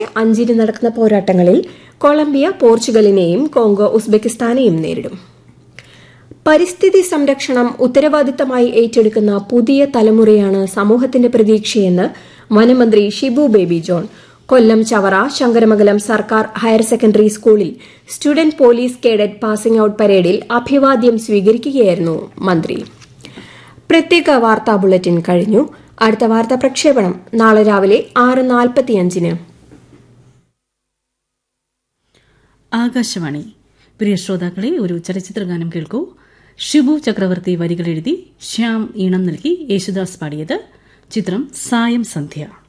അഞ്ചിന് നടക്കുന്ന പോരാട്ടങ്ങളിൽ Colombia പോർച്ചുഗലിനെയും Congo ഉസ്ബെക്കിസ്ഥാനെയും നേരിടും പരിസ്ഥിതി സംരക്ഷണം ഉത്തരവാദിത്തമായി ഏറ്റെടുക്കുന്ന പുതിയ തലമുറയാണ് സമൂഹത്തിന്റെ പ്രതീക്ഷയെന്ന് വനമന്ത്രി ഷിബു ബേബി ജോൺ കൊല്ലം ചവറ ശങ്കരമംഗലം സർക്കാർ ഹയർ സെക്കൻഡറി സ്കൂളിൽ student police cadet passing out പരേഡിൽ അഭിവാദ്യം സ്വീകരിക്കുകയായിരുന്നു മന്ത്രി പ്രത്യേക വാർത്താ ബുള്ളറ്റിൻ കഴിഞ്ഞു അടുത്ത വാർത്താ പ്രക്ഷേപണം നാളെ രാവിലെ ആറ് നാൽപ്പത്തിയഞ്ചിന് ആകാശവാണി പ്രിയ ശ്രോതാക്കളെ ഒരു ചലച്ചിത്ര ഗാനം കേൾക്കൂ ഷിബു ചക്രവർത്തി വരികൾ എഴുതി ശ്യാം ഈണം നൽകി യേശുദാസ് പാടിയത് ചിത്രം സായം സന്ധ്യ